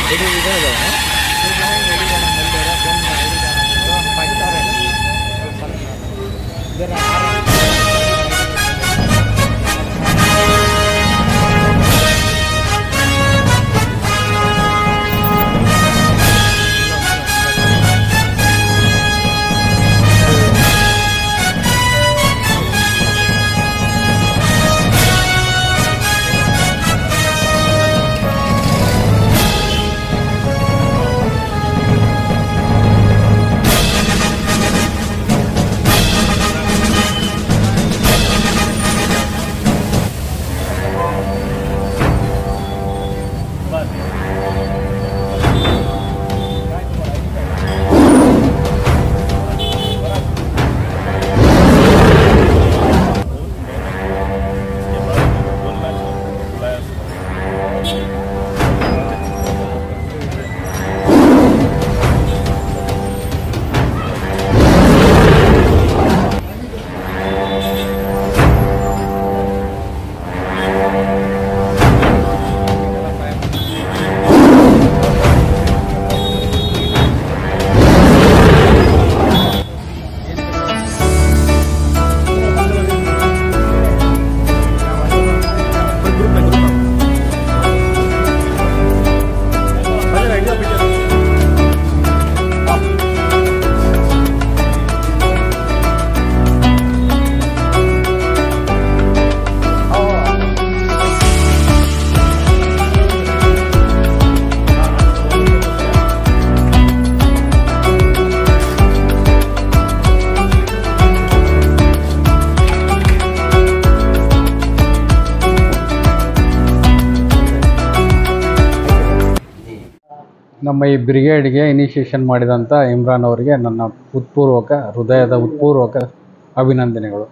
ನಮ್ಮ ಈ ಬ್ರಿಗೇಡ್ಗೆ ಇನಿಷಿಯೇಷನ್ ಮಾಡಿದಂಥ ಇಮ್ರಾನ್ ಅವರಿಗೆ ನನ್ನ ಉತ್ಪೂರ್ವಕ ಹೃದಯದ ಉತ್ಪೂರ್ವಕ ಅಭಿನಂದನೆಗಳು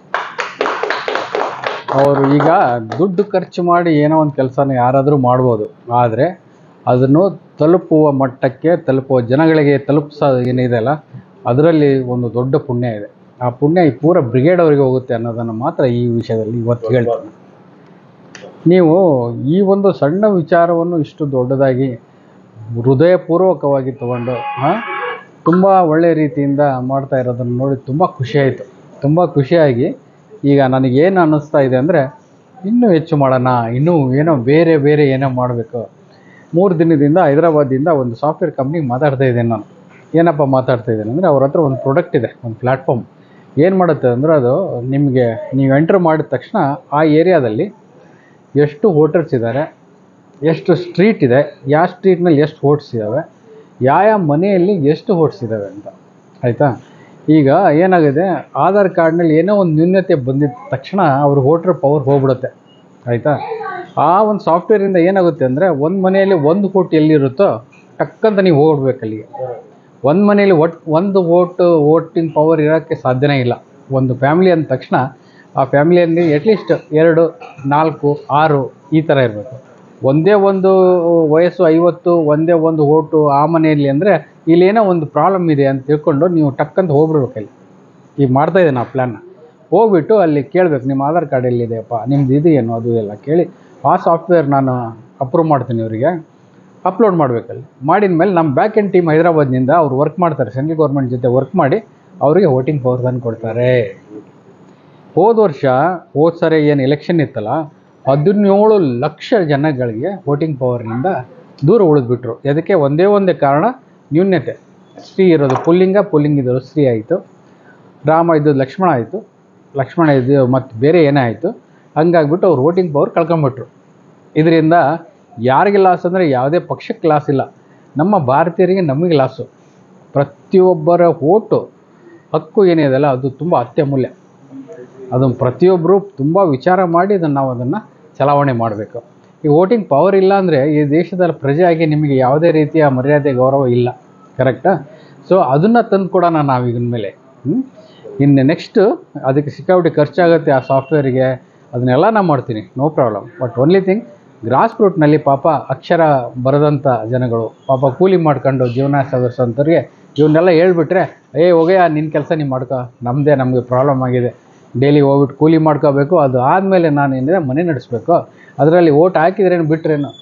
ಅವರು ಈಗ ದುಡ್ಡು ಖರ್ಚು ಮಾಡಿ ಏನೋ ಒಂದು ಕೆಲಸನ ಯಾರಾದರೂ ಮಾಡ್ಬೋದು ಆದರೆ ಅದನ್ನು ತಲುಪುವ ಮಟ್ಟಕ್ಕೆ ತಲುಪುವ ಜನಗಳಿಗೆ ತಲುಪಿಸೋ ಏನಿದೆಯಲ್ಲ ಅದರಲ್ಲಿ ಒಂದು ದೊಡ್ಡ ಪುಣ್ಯ ಇದೆ ಆ ಪುಣ್ಯ ಈ ಪೂರ ಬ್ರಿಗೇಡ್ ಅವರಿಗೆ ಹೋಗುತ್ತೆ ಅನ್ನೋದನ್ನು ಮಾತ್ರ ಈ ವಿಷಯದಲ್ಲಿ ಇವತ್ತು ಹೇಳ್ತೀನಿ ನೀವು ಈ ಒಂದು ಸಣ್ಣ ವಿಚಾರವನ್ನು ಇಷ್ಟು ದೊಡ್ಡದಾಗಿ ಹೃದಯಪೂರ್ವಕವಾಗಿ ತಗೊಂಡು ಹಾಂ ತುಂಬ ಒಳ್ಳೆಯ ರೀತಿಯಿಂದ ಮಾಡ್ತಾ ಇರೋದನ್ನು ನೋಡಿ ತುಂಬ ಖುಷಿಯಾಯಿತು ತುಂಬ ಖುಷಿಯಾಗಿ ಈಗ ನನಗೇನು ಅನ್ನಿಸ್ತಾ ಇದೆ ಅಂದರೆ ಇನ್ನೂ ಹೆಚ್ಚು ಮಾಡೋಣ ಇನ್ನೂ ಏನೋ ಬೇರೆ ಬೇರೆ ಏನೋ ಮಾಡಬೇಕು ಮೂರು ದಿನದಿಂದ ಹೈದರಾಬಾದಿಂದ ಒಂದು ಸಾಫ್ಟ್ವೇರ್ ಕಂಪ್ನಿಗೆ ಮಾತಾಡ್ತಾ ಇದ್ದೇನೆ ನಾನು ಏನಪ್ಪ ಮಾತಾಡ್ತಾ ಇದ್ದೇನೆ ಅಂದರೆ ಅವ್ರ ಹತ್ರ ಒಂದು ಪ್ರಾಡಕ್ಟ್ ಇದೆ ಒಂದು ಪ್ಲ್ಯಾಟ್ಫಾರ್ಮ್ ಏನು ಮಾಡುತ್ತೆ ಅಂದರೆ ಅದು ನಿಮಗೆ ನೀವು ಎಂಟ್ರ್ ಮಾಡಿದ ತಕ್ಷಣ ಆ ಏರಿಯಾದಲ್ಲಿ ಎಷ್ಟು ವೋಟರ್ಸ್ ಇದ್ದಾರೆ ಎಷ್ಟು ಸ್ಟ್ರೀಟ್ ಇದೆ ಯಾವ ಸ್ಟ್ರೀಟ್ನಲ್ಲಿ ಎಷ್ಟು ವೋಟ್ಸ್ ಇದ್ದಾವೆ ಯಾವ ಯಾವ ಮನೆಯಲ್ಲಿ ಎಷ್ಟು ವೋಟ್ಸ್ ಇದ್ದಾವೆ ಅಂತ ಆಯಿತಾ ಈಗ ಏನಾಗಿದೆ ಆಧಾರ್ ಕಾರ್ಡ್ನಲ್ಲಿ ಏನೋ ಒಂದು ನ್ಯೂನ್ಯತೆ ಬಂದಿದ ತಕ್ಷಣ ಅವ್ರ ವೋಟ್ರ್ ಪವರ್ ಹೋಗ್ಬಿಡುತ್ತೆ ಆಯಿತಾ ಆ ಒಂದು ಸಾಫ್ಟ್ವೇರಿಂದ ಏನಾಗುತ್ತೆ ಅಂದರೆ ಒಂದು ಮನೆಯಲ್ಲಿ ಒಂದು ವೋಟ್ ಎಲ್ಲಿರುತ್ತೋ ಟಕ್ಕಂತ ನೀವು ಹೋಗ್ಬಿಡ್ಬೇಕು ಅಲ್ಲಿಗೆ ಒಂದು ಮನೇಲಿ ಒಟ್ ಒಂದು ವೋಟ್ ವೋಟಿಂಗ್ ಪವರ್ ಇರೋಕ್ಕೆ ಸಾಧ್ಯನೇ ಇಲ್ಲ ಒಂದು ಫ್ಯಾಮಿಲಿ ಅಂದ ತಕ್ಷಣ ಆ ಫ್ಯಾಮಿಲಿಯಲ್ಲಿ ಅಟ್ಲೀಸ್ಟ್ ಎರಡು ನಾಲ್ಕು ಆರು ಈ ಥರ ಇರಬೇಕು ಒಂದೇ ಒಂದು ವಯಸ್ಸು ಐವತ್ತು ಒಂದೇ ಒಂದು ಓಟು ಆ ಮನೆಯಲ್ಲಿ ಅಂದರೆ ಇಲ್ಲೇನೋ ಒಂದು ಪ್ರಾಬ್ಲಮ್ ಇದೆ ಅಂತ ತಿಳ್ಕೊಂಡು ನೀವು ಟಕ್ಕಂತ ಹೋಗ್ಬಿಡ್ಬೇಕು ಅಲ್ಲಿ ಈಗ ಮಾಡ್ತಾ ಇದ್ದೇನೆ ಆ ಪ್ಲ್ಯಾನ್ನ ಹೋಗ್ಬಿಟ್ಟು ಅಲ್ಲಿ ಕೇಳಬೇಕು ನಿಮ್ಮ ಆಧಾರ್ ಕಾರ್ಡ್ ಎಲ್ಲಿದೆಯಪ್ಪ ನಿಮ್ದು ಇದು ಏನು ಅದು ಎಲ್ಲ ಕೇಳಿ ಆ ಸಾಫ್ಟ್ವೇರ್ ನಾನು ಅಪ್ರೂವ್ ಮಾಡ್ತೀನಿ ಇವರಿಗೆ ಅಪ್ಲೋಡ್ ಮಾಡಬೇಕಲ್ಲಿ ಮಾಡಿದ ಮೇಲೆ ನಮ್ಮ ಬ್ಯಾಕ್ ಎಂಡ್ ಟೀಮ್ ಹೈದರಾಬಾದ್ನಿಂದ ಅವ್ರು ವರ್ಕ್ ಮಾಡ್ತಾರೆ ಸೆಂಟ್ರಲ್ ಗೌರ್ಮೆಂಟ್ ಜೊತೆ ವರ್ಕ್ ಮಾಡಿ ಅವರಿಗೆ ವೋಟಿಂಗ್ ಪವರ್ ತಂದು ಕೊಡ್ತಾರೆ ಹೋದ ವರ್ಷ ಹೋದ ಸರಿ ಏನು ಎಲೆಕ್ಷನ್ ಇತ್ತಲ್ಲ ಹದಿನೇಳು ಲಕ್ಷ ಜನಗಳಿಗೆ ವೋಟಿಂಗ್ ಪವರ್ನಿಂದ ದೂರ ಉಳಿದ್ಬಿಟ್ರು ಅದಕ್ಕೆ ಒಂದೇ ಒಂದೇ ಕಾರಣ ನ್ಯೂನ್ಯತೆ ಸ್ತ್ರೀ ಇರೋದು ಪುಲ್ಲಿಂಗ ಪುಲ್ಲಿಂಗ ಇರೋದು ಸ್ತ್ರೀ ಆಯಿತು ರಾಮ ಇದ್ದದ್ದು ಲಕ್ಷ್ಮಣ ಆಯಿತು ಲಕ್ಷ್ಮಣ ಇದ್ದು ಮತ್ತು ಬೇರೆ ಏನೇ ಆಯಿತು ಹಂಗಾಗ್ಬಿಟ್ಟು ಅವ್ರು ವೋಟಿಂಗ್ ಪವರ್ ಕಳ್ಕೊಂಬಿಟ್ರು ಇದರಿಂದ ಯಾರಿಗೆ ಲಾಸ್ ಅಂದರೆ ಯಾವುದೇ ಪಕ್ಷಕ್ಕೆ ಲಾಸ್ ಇಲ್ಲ ನಮ್ಮ ಭಾರತೀಯರಿಗೆ ನಮಗೆ ಲಾಸು ಪ್ರತಿಯೊಬ್ಬರ ಓಟು ಹಕ್ಕು ಏನಿದೆಯಲ್ಲ ಅದು ತುಂಬ ಅತ್ಯಮೂಲ್ಯ ಅದನ್ನು ಪ್ರತಿಯೊಬ್ಬರು ತುಂಬ ವಿಚಾರ ಮಾಡಿ ಅದನ್ನು ನಾವು ಅದನ್ನು ಚಲಾವಣೆ ಮಾಡಬೇಕು ಈ ವೋಟಿಂಗ್ ಪವರ್ ಇಲ್ಲ ಅಂದರೆ ಈ ದೇಶದ ಪ್ರಜೆಯಾಗಿ ನಿಮಗೆ ಯಾವುದೇ ರೀತಿಯ ಮರ್ಯಾದೆ ಗೌರವ ಇಲ್ಲ ಕರೆಕ್ಟಾ ಸೊ ಅದನ್ನು ತಂದು ಕೊಡೋಣ ನಾವು ಈಗಿನ ಮೇಲೆ ಹ್ಮ್? ಇನ್ನು ನೆಕ್ಸ್ಟು ಅದಕ್ಕೆ ಸಿಕ್ಕಾಪಟ್ಟೆ ಖರ್ಚಾಗುತ್ತೆ ಆ ಸಾಫ್ಟ್ವೇರಿಗೆ ಅದನ್ನೆಲ್ಲ ನಾನು ಮಾಡ್ತೀನಿ no problem but only thing grass ರೂಟ್ನಲ್ಲಿ ಪಾಪ ಅಕ್ಷರ ಬರದಂಥ ಜನಗಳು ಪಾಪ ಕೂಲಿ ಮಾಡ್ಕೊಂಡು ಜೀವನ ಸಾಗಿಸೋಂಥವ್ರಿಗೆ ಇವನ್ನೆಲ್ಲ ಹೇಳ್ಬಿಟ್ರೆ ಏ ಹೋಗಯ್ಯ ನಿನ್ನ ಕೆಲಸ ನೀವು ಮಾಡ್ಕೊ ನಮ್ಮದೇ ನಮಗೆ ಪ್ರಾಬ್ಲಮ್ ಆಗಿದೆ ಡೈಲಿ ಹೋಗ್ಬಿಟ್ಟು ಕೂಲಿ ಮಾಡ್ಕೋಬೇಕು ಅದು ಆದಮೇಲೆ ನಾನು ಏನಿದೆ ಮನೆ ನಡೆಸಬೇಕು ಅದರಲ್ಲಿ ಓಟ್ ಹಾಕಿದ್ರೇನು ಬಿಟ್ರೇನು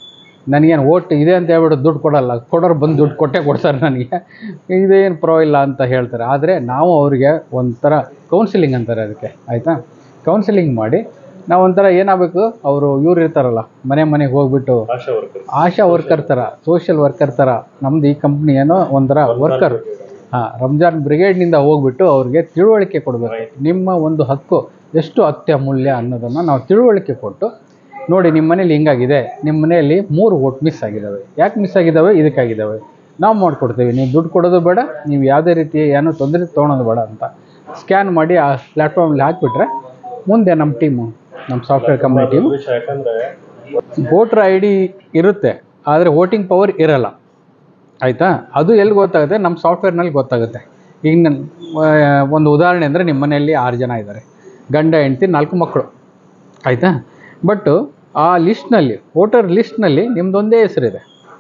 ನನಗೇನು ಓಟ್ ಇದೆ ಅಂತ ಹೇಳ್ಬಿಟ್ಟು ದುಡ್ಡು ಕೊಡಲ್ಲ ಕೊಡೋರು ಬಂದು ದುಡ್ಡು ಕೊಟ್ಟೇ ಕೊಡ್ತಾರೆ ನನಗೆ ಇದೇನು ಪರವಾಗಿಲ್ಲ ಅಂತ ಹೇಳ್ತಾರೆ ಆದರೆ ನಾವು ಅವರಿಗೆ ಒಂಥರ ಕೌನ್ಸಿಲಿಂಗ್ ಅಂತಾರೆ ಅದಕ್ಕೆ ಆಯಿತಾ ಕೌನ್ಸಿಲಿಂಗ್ ಮಾಡಿ ನಾವು ಒಂಥರ ಏನಾಗಬೇಕು ಅವರು ಇವ್ರು ಇರ್ತಾರಲ್ಲ ಮನೆ ಮನೆಗೆ ಹೋಗ್ಬಿಟ್ಟು ಆಶಾ ವರ್ಕರ್ ಆಶಾ ವರ್ಕರ್ ಥರ ಸೋಷಿಯಲ್ ವರ್ಕರ್ ಥರ ನಮ್ದು ಈ ಕಂಪ್ನಿ ಏನೋ ಒಂಥರ ವರ್ಕರ್ ಹಾಂ ರಂಜಾನ್ ಬ್ರಿಗೇಡ್ನಿಂದ ಹೋಗ್ಬಿಟ್ಟು ಅವ್ರಿಗೆ ತಿಳುವಳಿಕೆ ಕೊಡಬೇಕು ನಿಮ್ಮ ಒಂದು ಹಕ್ಕು ಎಷ್ಟು ಅತ್ಯಮೂಲ್ಯ ಅನ್ನೋದನ್ನು ನಾವು ತಿಳುವಳಿಕೆ ಕೊಟ್ಟು ನೋಡಿ ನಿಮ್ಮ ಮನೇಲಿ ಹಿಂಗಾಗಿದೆ ನಿಮ್ಮ ಮನೆಯಲ್ಲಿ ಮೂರು ಓಟ್ ಮಿಸ್ ಆಗಿದ್ದಾವೆ ಯಾಕೆ ಮಿಸ್ ಆಗಿದ್ದಾವೆ ಇದಕ್ಕಾಗಿದ್ದಾವೆ ನಾವು ಮಾಡಿಕೊಡ್ತೀವಿ ನೀವು ದುಡ್ಡು ಕೊಡೋದು ಬೇಡ ನೀವು ಯಾವುದೇ ರೀತಿ ಏನೋ ತೊಂದರೆ ತೊಗೊಳೋದು ಬೇಡ ಅಂತ ಸ್ಕ್ಯಾನ್ ಮಾಡಿ ಆ ಪ್ಲ್ಯಾಟ್ಫಾರ್ಮಲ್ಲಿ ಹಾಕಿಬಿಟ್ರೆ ಮುಂದೆ ನಮ್ಮ ಟೀಮು ನಮ್ಮ ಸಾಫ್ಟ್ವೇರ್ ಕಂಪ್ನಿ ಟೀಮು ವಿಷಯ ಯಾಕಂದ್ರೆ ವೋಟ್ರ್ ಐ ಡಿ ಇರುತ್ತೆ ಆದರೆ ವೋಟಿಂಗ್ ಪವರ್ ಇರಲ್ಲ ಆಯಿತಾ ಅದು ಎಲ್ಲಿ ಗೊತ್ತಾಗುತ್ತೆ ನಮ್ಮ ಸಾಫ್ಟ್ವೇರ್ನಲ್ಲಿ ಗೊತ್ತಾಗುತ್ತೆ ಈಗ ನನ್ನ ಒಂದು ಉದಾಹರಣೆ ಅಂದರೆ ನಿಮ್ಮ ಮನೆಯಲ್ಲಿ ಆರು ಜನ ಇದ್ದಾರೆ ಗಂಡ ಹೆಂಡ್ತಿ ನಾಲ್ಕು ಮಕ್ಕಳು ಆಯಿತಾ ಬಟ್ಟು ಆ ಲಿಸ್ಟ್ನಲ್ಲಿ ವೋಟರ್ ಲಿಸ್ಟ್ನಲ್ಲಿ ನಿಮ್ಮದೊಂದೇ ಹೆಸರಿದೆ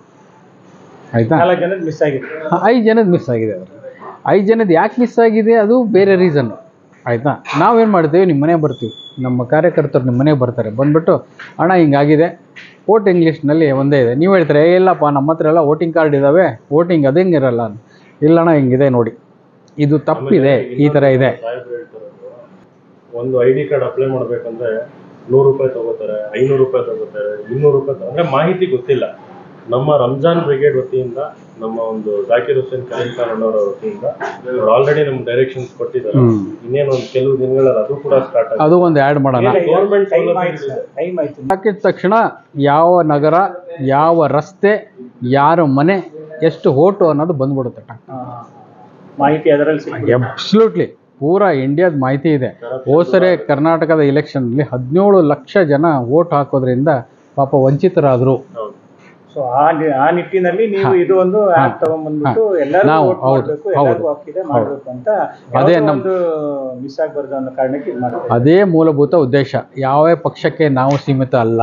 ಆಯಿತಾ ನಾಲ್ಕು ಜನದ ಮಿಸ್ ಆಗಿದೆ ಐದು ಜನದ ಮಿಸ್ ಆಗಿದೆ ಅದರಲ್ಲಿ ಐದು ಜನದ ಯಾಕೆ ಮಿಸ್ ಆಗಿದೆ ಅದು ಬೇರೆ ರೀಸನ್ನು ಆಯಿತಾ ನಾವೇನು ಮಾಡ್ತೀವಿ ನಿಮ್ಮ ಮನೆಗೆ ಬರ್ತೀವಿ ನಮ್ಮ ಕಾರ್ಯಕರ್ತರು ನಿಮ್ಮ ಮನೆಗೆ ಬರ್ತಾರೆ ಬಂದ್ಬಿಟ್ಟು ಅಣ್ಣ ಹಿಂಗಾಗಿದೆ ವೋಟಿಂಗ್ ಲಿಸ್ಟ್ನಲ್ಲಿ ಒಂದೇ ಇದೆ ನೀವು ಹೇಳ್ತಾರೆ "ಏ, ಇಲ್ಲಪ್ಪ ನಮ್ಮ ಹತ್ರ ಎಲ್ಲ ವೋಟಿಂಗ್ ಕಾರ್ಡ್ ಇದ್ದಾವೆ ವೋಟಿಂಗ್ ಅದು ಹೆಂಗಿರಲ್ಲ ಅಂತ. ಇಲ್ಲಣ್ಣ ಹಿಂಗಿದೆ ನೋಡಿ ಇದು ತಪ್ಪಿದೆ ಈ ಥರ ಇದೆ ಸಾಹೇಬ್ರು ಹೇಳ್ತಾರಲ್ವಾ, ಒಂದು ಐ ಡಿ ಕಾರ್ಡ್ ಅಪ್ಲೈ ಮಾಡ್ಬೇಕಂದ್ರೆ ನೂರು ರೂಪಾಯಿ ತಗೋತಾರೆ ಐನೂರು ರೂಪಾಯಿ ತಗೋತಾರೆ ಇನ್ನೂರು ರೂಪಾಯಿ ತಗೋ- ಅಂದ್ರೆ ಮಾಹಿತಿ ಗೊತ್ತಿಲ್ಲ ನಮ್ಮ ರಂಜಾನ್ ಬ್ರಿಗೇಡ್ ವತಿಯಿಂದ ನಮ್ಮ ಒಂದು ಜಾಕಿರ್ ಹುಸೇನ್ ಕಲೀಂ ಖಾನ್ ಅನ್ನೋರ ವತಿಯಿಂದ ಆಲ್ರೆಡಿ ನಮ್ಗೆ ಡೈರೆಕ್ಷನ್ಸ್ ಕೊಟ್ಟಿದ್ದಾರೆ ಹ್ಮ್. ಇನ್ನೇನು ಒಂದು ಕೆಲವು ದಿನಗಳಲ್ಲಿ ಅದು ಕೂಡ ಸ್ಟಾರ್ಟ್ ಆಗಿದೆ ಅದು ಒಂದು ಆ್ಯಡ್ ಮಾಡೋಣ ಗೌರ್ಮೆಂಟ್ ಟೈಮ್ ಸೌಲಭ್ಯ ಆಯ್ತು ಸರ್ ಟೈಮ್ ಆಯ್ತು ಹಾಕಿದ ತಕ್ಷಣ ಯಾವ ನಗರ ಯಾವ ರಸ್ತೆ ಯಾರ ಮನೆ ಎಷ್ಟು ಓಟು ಅನ್ನೋದು ಬಂದ್ಬಿಡುತ್ತೆ ಟಕ್ ಹಾ. ಮಾಹಿತಿ ಅದರಲ್ಲಿ ಸಿಗ್ತದೆ ಅಬ್ಸಲ್ಯೂಟ್ಲಿ ಪೂರಾ ಇಂಡಿಯಾದ ಮಾಹಿತಿ ಇದೆ ಹೋಸರೆ ಕರ್ನಾಟಕದ ಎಲೆಕ್ಷನ್ನಲ್ಲಿ ಹದಿನೇಳು ಲಕ್ಷ ಜನ ವೋಟ್ ಹಾಕೋದ್ರಿಂದ ಪಾಪ ವಂಚಿತರಾದರು ಹೌದು ಸೊ ಆ ನಿ- ಆ ನಿಟ್ಟಿನಲ್ಲಿ ನೀವು ಇದು ಒಂದು ಆಪ್ ತಗೊಂಡ್ಬಂದ್ಬಿಟ್ಟು ಎಲ್ಲರಿಗೂ ನಾವು- vote ಹೌದು, ಮಾಡ್ಬೇಕು ಹೌದು, ಎಲ್ಲರಿಗೂ ಹಾಕಿದೆ ಮಾಡ್ಬೇಕು ಅಂತ ಅದೇ ಯಾವುದೋ ನಮ್- ಒಂದು ಮಿಸ್ ಆಗ್ಬಾರ್ದು ಅನ್ನೋ ಕಾರಣಕ್ಕೆ ಇದು ಮಾಡ್ತಾರೆ ಅದೇ ಮೂಲಭೂತ ಉದ್ದೇಶ ಯಾವ ಪಕ್ಷಕ್ಕೆ ನಾವು ಸೀಮಿತ ಅಲ್ಲ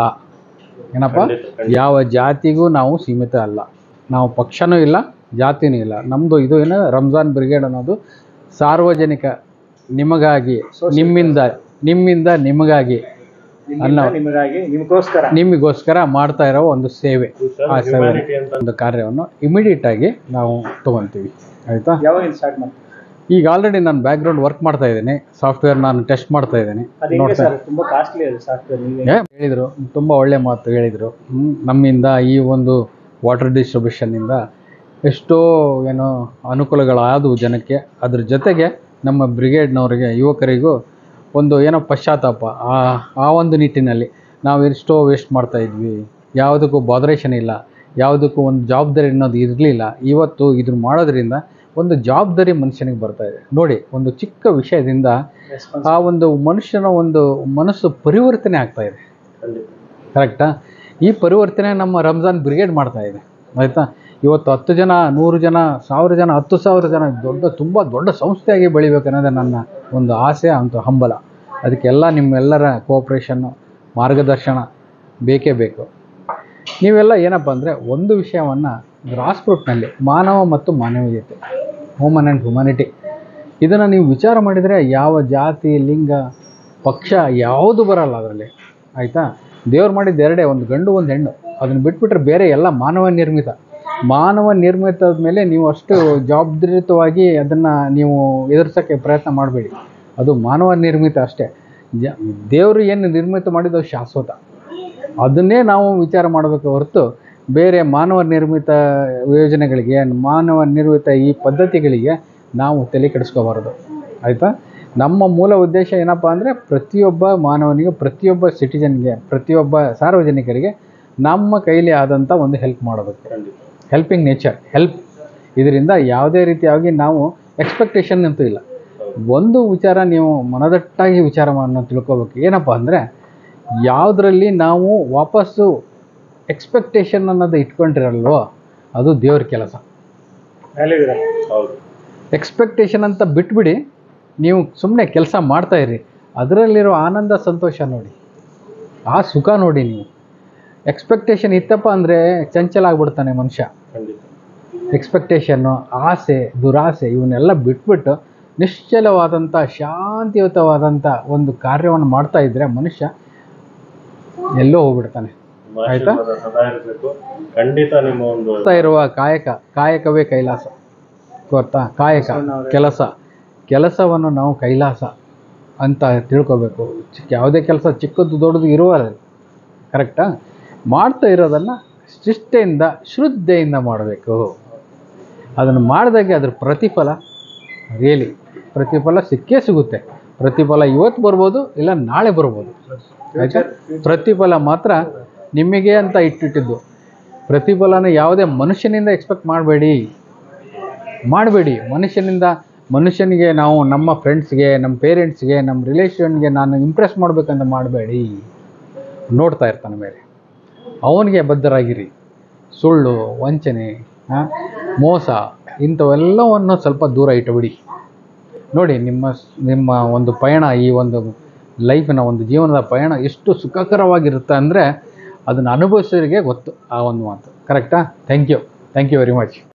ಏನಪ್ಪ ಖಂಡಿತ, ಖಂಡಿತ. ಯಾವ ಜಾತಿಗೂ ನಾವು ಸೀಮಿತ ಅಲ್ಲ ನಾವು ಪಕ್ಷನೂ ಇಲ್ಲ ಜಾತಿನೂ ಇಲ್ಲ ನಮ್ಮದು ಇದು ಏನು ರಂಜಾನ್ ಬ್ರಿಗೇಡ್ ಅನ್ನೋದು ಸಾರ್ವಜನಿಕ ನಿಮಗಾಗಿ ನಿಮ್ಮಿಂದ ನಿಮ್ಮಿಂದ ನಿಮಗಾಗಿ ನಿಮ್ಮಿಂದ ನಿಮಗಾಗಿ ನಿಮಗೋಸ್ಕರ ನಿಮಗೋಸ್ಕರ ಮಾಡ್ತಾ ಇರೋ ಒಂದು ಸೇವೆ ಆ ಸೇವೆ ಹ್ಯುಮ್ಯಾನಿಟಿ ಅಂತ ಒಂದು ಕಾರ್ಯವನ್ನು ಇಮಿಡಿಯೇಟ್ ಆಗಿ ನಾವು ತೊಗೊತೀವಿ ಆಯಿತಾ ಯಾವಾಗ ಸ್ಟಾರ್ಟ್ ಮಾಡ್ತೀವಿ ಈಗ ಆಲ್ರೆಡಿ ನಾನು ಬ್ಯಾಕ್ಗ್ರೌಂಡ್ ವರ್ಕ್ ಮಾಡ್ತಾ ಇದ್ದೀನಿ ಸಾಫ್ಟ್ವೇರ್ ನಾನು ಟೆಸ್ಟ್ ಮಾಡ್ತಾ ಇದ್ದೀನಿ ಅದು ಹೆಂಗೆ ಸರ್ ತುಂಬಾ ಕಾಸ್ಟ್ಲಿ ಅದು ಸಾಫ್ಟ್ವೇರ್ ನೀವು ಏ, ಹೇಳಿದರು ತುಂಬ ಒಳ್ಳೆ ಮಾತು ಹೇಳಿದರು ನಮ್ಮಿಂದ ಈ ಒಂದು ವಾಟರ್ ಡಿಸ್ಟ್ರಿಬ್ಯೂಷನ್ನಿಂದ ಎಷ್ಟೋ ಏನೋ ಅನುಕೂಲಗಳಾದವು ಜನಕ್ಕೆ ಅದ್ರ ಜೊತೆಗೆ ನಮ್ಮ ಬ್ರಿಗೇಡ್ನವರಿಗೆ ಯುವಕರಿಗೂ ಒಂದು ಏನೋ ಪಶ್ಚಾತ್ತಾಪ ಆ ಆ ಒಂದು ನಿಟ್ಟಿನಲ್ಲಿ ನಾವು ಎಷ್ಟೋ ವೇಸ್ಟ್ ಮಾಡ್ತಾ ಇದ್ವಿ ಯಾವುದಕ್ಕೂ ಬಾದರೇಷನ್ ಇಲ್ಲ ಯಾವುದಕ್ಕೂ ಒಂದು ಜವಾಬ್ದಾರಿ ಅನ್ನೋದು ಇರಲಿಲ್ಲ ಇವತ್ತು ಇದ್ರ ಮಾಡೋದ್ರಿಂದ ಒಂದು ಜವಾಬ್ದಾರಿ ಮನುಷ್ಯನಿಗೆ ಬರ್ತಾ ಇದೆ ನೋಡಿ ಒಂದು ಚಿಕ್ಕ ವಿಷಯದಿಂದ ರೆಸ್ಪಾನ್ಸ್ ಆ ಒಂದು ಮನುಷ್ಯನ ಒಂದು ಮನಸ್ಸು ಪರಿವರ್ತನೆ ಆಗ್ತಾ ಇದೆ ಖಂಡಿತ ಕರೆಕ್ಟಾ ಈ ಪರಿವರ್ತನೆ ನಮ್ಮ ರಂಜಾನ್ ಬ್ರಿಗೇಡ್ ಮಾಡ್ತಾ ಇದೆ ಆಯಿತಾ ಇವತ್ತು ಹತ್ತು ಜನ ನೂರು ಜನ ಸಾವಿರ ಜನ ಹತ್ತು ಸಾವಿರ ಜನ ದೊಡ್ಡ ತುಂಬ ದೊಡ್ಡ ಸಂಸ್ಥೆಯಾಗಿ ಬೆಳಿಬೇಕು ಅನ್ನೋದೇ ನನ್ನ ಒಂದು ಆಸೆ ಅಂತ ಹಂಬಲ ಅದಕ್ಕೆಲ್ಲ ನಿಮ್ಮೆಲ್ಲರ ಕೋಆಪ್ರೇಷನ್ನು ಮಾರ್ಗದರ್ಶನ ಬೇಕೇ ಬೇಕು ನೀವೆಲ್ಲ ಏನಪ್ಪ ಅಂದರೆ ಒಂದು ವಿಷಯವನ್ನು ಗ್ರಾಸ್ ರೂಟ್ನಲ್ಲಿ ಮಾನವ ಮತ್ತು ಮಾನವೀಯತೆ ಹ್ಯೂಮನ್ ಆ್ಯಂಡ್ ಹ್ಯುಮ್ಯಾನಿಟಿ ಇದನ್ನು ನೀವು ವಿಚಾರ ಮಾಡಿದರೆ ಯಾವ ಜಾತಿ ಲಿಂಗ ಪಕ್ಷ ಯಾವುದು ಬರಲ್ಲ ಅದರಲ್ಲಿ ಆಯಿತಾ ದೇವ್ರು ಮಾಡಿದ್ದು ಎರಡೇ ಒಂದು ಗಂಡು ಒಂದು ಹೆಣ್ಣು ಅದನ್ನು ಬಿಟ್ಬಿಟ್ರೆ ಬೇರೆ ಎಲ್ಲ ಮಾನವ ನಿರ್ಮಿತ ಮಾನವ ನಿರ್ಮಿತದ ಮೇಲೆ ನೀವು ಅಷ್ಟು ಜವಾಬ್ದಾರಿಯುತವಾಗಿ ಅದನ್ನು ನೀವು ಎದುರಿಸೋಕ್ಕೆ ಪ್ರಯತ್ನ ಮಾಡಬೇಡಿ ಅದು ಮಾನವ ನಿರ್ಮಿತ ಅಷ್ಟೇ ಜ ದೇವರು ಏನು ನಿರ್ಮಿತ ಮಾಡಿದ್ದು ಅದು ಶಾಶ್ವತ ಅದನ್ನೇ ನಾವು ವಿಚಾರ ಮಾಡಬೇಕು ಹೊರತು ಬೇರೆ ಮಾನವ ನಿರ್ಮಿತ ಯೋಜನೆಗಳಿಗೆ ಮಾನವ ನಿರ್ಮಿತ ಈ ಪದ್ಧತಿಗಳಿಗೆ ನಾವು ತಲೆ ಕೆಡಿಸ್ಕೋಬಾರ್ದು ಆಯಿತಾ ನಮ್ಮ ಮೂಲ ಉದ್ದೇಶ ಏನಪ್ಪ ಅಂದರೆ ಪ್ರತಿಯೊಬ್ಬ ಮಾನವನಿಗೆ ಪ್ರತಿಯೊಬ್ಬ ಸಿಟಿಜನ್ಗೆ ಪ್ರತಿಯೊಬ್ಬ ಸಾರ್ವಜನಿಕರಿಗೆ ನಮ್ಮ ಕೈಲಿ ಆದಂಥ ಒಂದು ಹೆಲ್ಪ್ ಮಾಡಬೇಕು ಖಂಡಿತ ಹೆಲ್ಪಿಂಗ್ ನೇಚರ್ ಹೆಲ್ಪ್ ಇದರಿಂದ ಯಾವುದೇ ರೀತಿಯಾಗಿ ನಾವು ಎಕ್ಸ್ಪೆಕ್ಟೇಷನ್ ಅಂತೂ ಇಲ್ಲ ಒಂದು ವಿಚಾರ ನೀವು ಮನದಟ್ಟಾಗಿ ವಿಚಾರವನ್ನು ತಿಳ್ಕೊಬೇಕು ಏನಪ್ಪ ಅಂದರೆ ಯಾವುದರಲ್ಲಿ ನಾವು ವಾಪಸ್ಸು ಎಕ್ಸ್ಪೆಕ್ಟೇಷನ್ ಅನ್ನೋದು ಇಟ್ಕೊಂಡಿರಲ್ವೋ ಅದು ದೇವ್ರ ಕೆಲಸ ವ್ಯಾಲ್ಯೂ ಇರಲ್ಲ ಹೌದು ಎಕ್ಸ್ಪೆಕ್ಟೇಷನ್ ಅಂತ ಬಿಟ್ಬಿಡಿ ನೀವು ಸುಮ್ಮನೆ ಕೆಲಸ ಮಾಡ್ತಾ ಇರಿ ಅದರಲ್ಲಿರೋ ಆನಂದ ಸಂತೋಷ ನೋಡಿ ಆ ಸುಖ ನೋಡಿ ನೀವು ಎಕ್ಸ್ಪೆಕ್ಟೇಷನ್ ಇತ್ತಪ್ಪ ಅಂದರೆ ಚಂಚಲ ಆಗ್ಬಿಡ್ತಾನೆ ಮನುಷ್ಯ ಖಂಡಿತ ಎಕ್ಸ್ಪೆಕ್ಟೇಷನ್ನು ಆಸೆ ದುರಾಸೆ ಇವನ್ನೆಲ್ಲ ಬಿಟ್ಬಿಟ್ಟು ನಿಶ್ಚಲವಾದಂಥ ಶಾಂತಿಯುತವಾದಂಥ ಒಂದು ಕಾರ್ಯವನ್ನು ಮಾಡ್ತಾ ಇದ್ದರೆ ಮನುಷ್ಯ ಎಲ್ಲೋ ಹೋಗ್ಬಿಡ್ತಾನೆ ನಿಮ್ಮ ಆಯ್ತಾ? ಆಶೀರ್ವಾದ ಸದಾ ಇರಬೇಕು ಖಂಡಿತ ನಿಮ್ಮ ಒಂದು ಮಾಡ್ತಾ ಇರುವ ಕಾಯಕ ಕಾಯಕವೇ ಕೈಲಾಸ ಗೊತ್ತಾ ಕಾಯಕ ಕೆಲಸ ಕೆಲಸವನ್ನು ನಾವು ಕೈಲಾಸ ಅಂತ ತಿಳ್ಕೊಬೇಕು ಚಿಕ್ಕ ಯಾವುದೇ ಕೆಲಸ ಚಿಕ್ಕದು ದೊಡ್ಡದು ಇರುವಲ್ಲ ಕರೆಕ್ಟಾ ಮಾಡ್ತಾ ಇರೋದನ್ನು ಶಿಷ್ಟೆಯಿಂದ ಶ್ರದ್ಧೆಯಿಂದ ಮಾಡಬೇಕು ಅದನ್ನು ಮಾಡಿದಾಗೆ ಅದ್ರ ಪ್ರತಿಫಲ ರಿಯಲಿ ಪ್ರತಿಫಲ ಸಿಕ್ಕೇ ಸಿಗುತ್ತೆ ಪ್ರತಿಫಲ ಇವತ್ತು ಬರ್ಬೋದು ಇಲ್ಲ ನಾಳೆ ಬರ್ಬೋದು ಆಯ್ತಾ ಪ್ರತಿಫಲ ಮಾತ್ರ ನಿಮಗೆ ಅಂತ ಇಟ್ಟಿಟ್ಟಿದ್ದು ಪ್ರತಿಫಲನ ಯಾವುದೇ ಮನುಷ್ಯನಿಂದ ಎಕ್ಸ್ಪೆಕ್ಟ್ ಮಾಡಬೇಡಿ ಮಾಡಬೇಡಿ ಮನುಷ್ಯನಿಂದ ಮನುಷ್ಯನಿಗೆ ನಾವು ನಮ್ಮ ಫ್ರೆಂಡ್ಸ್ಗೆ ನಮ್ಮ ಪೇರೆಂಟ್ಸ್ಗೆ ನಮ್ಮ ರಿಲೇಷನ್ಗೆ ನಾನು ಇಂಪ್ರೆಸ್ ಮಾಡಬೇಕಂತ ಮಾಡಬೇಡಿ ನೋಡ್ತಾ ಇರ್ತಾನೆ ಮೇಲೆ ಅವನಿಗೆ ಬದ್ಧರಾಗಿರಿ ಸುಳ್ಳು ವಂಚನೆ ಆ, ಮೋಸ ಇಂಥವೆಲ್ಲವನ್ನು ಸ್ವಲ್ಪ ದೂರ ಇಟ್ಟುಬಿಡಿ ನೋಡಿ ನಿಮ್ಮ ನಿಮ್ಮ ಒಂದು ಪಯಣ ಈ ಒಂದು ಲೈಫಿನ ಒಂದು ಜೀವನದ ಪಯಣ ಎಷ್ಟು ಸುಖಕರವಾಗಿರುತ್ತೆ ಅಂದರೆ ಅದನ್ನು ಅನುಭವಿಸೋರಿಗೆ ಗೊತ್ತು ಆ ಒಂದು ಮಾತು ಕರೆಕ್ಟಾ thank you thank you very much